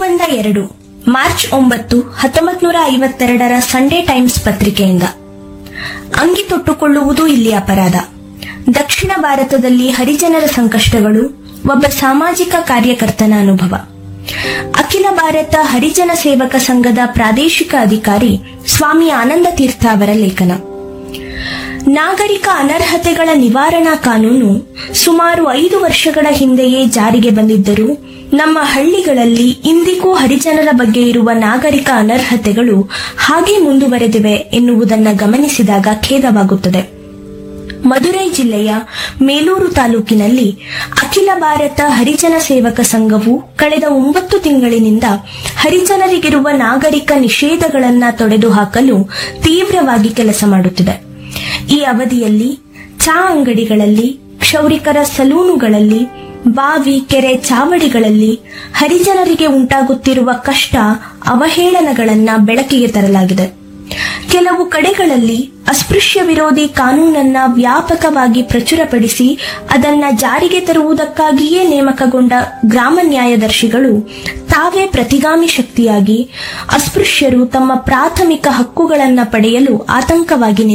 ಆನಂದ ಎರಡು ಮಾರ್ಚ್ ಒಂಬತ್ತು ಹತ್ತೊಂಬತ್ತು ನೂರ ಐವತ್ತೆರಡರ ಸಂಡೇ ಟೈಮ್ಸ್ ಪತ್ರಿಕೆಯಿಂದ ಅಂಗಿ ತೊಟ್ಟುಕೊಳ್ಳುವುದು ಇಲ್ಲಿ ಅಪರಾಧ ದಕ್ಷಿಣ ಭಾರತದಲ್ಲಿ ಹರಿಜನರ ಸಂಕಷ್ಟಗಳು ಒಬ್ಬ ಸಾಮಾಜಿಕ ಕಾರ್ಯಕರ್ತನ ಅನುಭವ ಅಖಿಲ ಭಾರತ ಹರಿಜನ ಸೇವಕ ಸಂಘದ ಪ್ರಾದೇಶಿಕ ಅಧಿಕಾರಿ ಸ್ವಾಮಿ ಆನಂದ ತೀರ್ಥ ಅವರ ಲೇಖನ ನಾಗರಿಕ ಅನರ್ಹತೆಗಳ ನಿವಾರಣಾ ಕಾನೂನು ಸುಮಾರು ಐದು ವರ್ಷಗಳ ಹಿಂದೆಯೇ ಜಾರಿಗೆ ಬಂದಿದ್ದರೂ ನಮ್ಮ ಹಳ್ಳಿಗಳಲ್ಲಿ ಇಂದಿಗೂ ಹರಿಜನರ ಬಗ್ಗೆ ಇರುವ ನಾಗರಿಕ ಅನರ್ಹತೆಗಳು ಹಾಗೆ ಮುಂದುವರೆದಿವೆ ಎನ್ನುವುದನ್ನು ಗಮನಿಸಿದಾಗ ಖೇದವಾಗುತ್ತದೆ ಮಧುರೈ ಜಿಲ್ಲೆಯ ಮೇಲೂರು ತಾಲೂಕಿನಲ್ಲಿ ಅಖಿಲ ಭಾರತ ಹರಿಜನ ಸೇವಕ ಸಂಘವು ಕಳೆದ ಒಂಬತ್ತು ತಿಂಗಳಿನಿಂದ ಹರಿಜನರಿಗಿರುವ ನಾಗರಿಕ ನಿಷೇಧಗಳನ್ನ ತೊಡೆದುಹಾಕಲು ತೀವ್ರವಾಗಿ ಕೆಲಸ ಮಾಡುತ್ತಿದೆ ಈ ಅವಧಿಯಲ್ಲಿ ಚಾ ಅಂಗಡಿಗಳಲ್ಲಿ ಕ್ಷೌರಿಕರ ಸಲೂನುಗಳಲ್ಲಿ ಬಾವಿ ಕೆರೆ ಚಾವಡಿಗಳಲ್ಲಿ ಹರಿಜನರಿಗೆ ಉಂಟಾಗುತ್ತಿರುವ ಕಷ್ಟ ಅವಹೇಳನಗಳನ್ನ ಬೆಳಕಿಗೆ ತರಲಾಗಿದೆ ಕೆಲವು ಕಡೆಗಳಲ್ಲಿ ಅಸ್ಪೃಶ್ಯ ವಿರೋಧಿ ಕಾನೂನನ್ನ ವ್ಯಾಪಕವಾಗಿ ಪ್ರಚುರಪಡಿಸಿ ಅದನ್ನ ಜಾರಿಗೆ ತರುವುದಕ್ಕಾಗಿಯೇ ನೇಮಕಗೊಂಡ ಗ್ರಾಮ ನ್ಯಾಯದರ್ಶಿಗಳು ತಾವೇ ಪ್ರತಿಗಾಮಿ ಶಕ್ತಿಯಾಗಿ ಅಸ್ಪೃಶ್ಯರು ತಮ್ಮ ಪ್ರಾಥಮಿಕ ಹಕ್ಕುಗಳನ್ನ ಪಡೆಯಲು ಆತಂಕವಾಗಿ